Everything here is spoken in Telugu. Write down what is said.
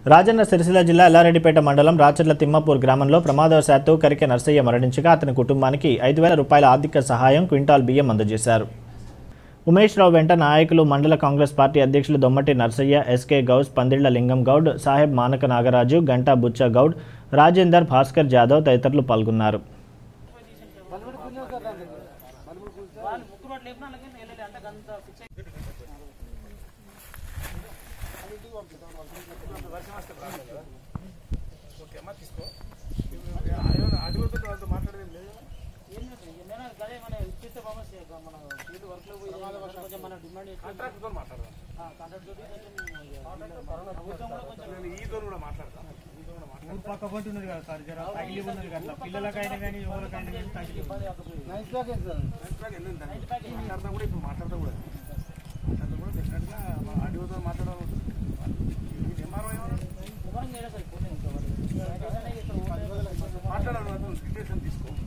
రాజన్న సిరిసిల్ల జిల్లా ఎల్లారెడ్డిపేట మండలం రాచర్ల తిమ్మాపూర్ గ్రామంలో ప్రమాదవశాత్తు కరికె నర్సయ్య మరణించగా అతని కుటుంబానికి ఐదు వేల రూపాయల ఆర్థిక సహాయం క్వింటాల్ బియ్యం అందజేశారు ఉమేష్ రావు వెంట నాయకులు మండల కాంగ్రెస్ పార్టీ అధ్యక్షులు దొమ్మటి నర్సయ్య ఎస్కే గౌస్ పందిళ్ల లింగం గౌడ్ సాహెబ్ మానక నాగరాజు గంటా బుచ్చ గౌడ్ రాజేందర్ భాస్కర్ జాదవ్ తదితరులు పాల్గొన్నారు ఊరు పక్క పొంటి ఉన్నది కదా సార్ జర తగిలి ఉన్నది కదా పిల్లలకైనా కానీ ఎవరికైనా కానీ తగిలి ఉన్నది. మాట్లాడాలి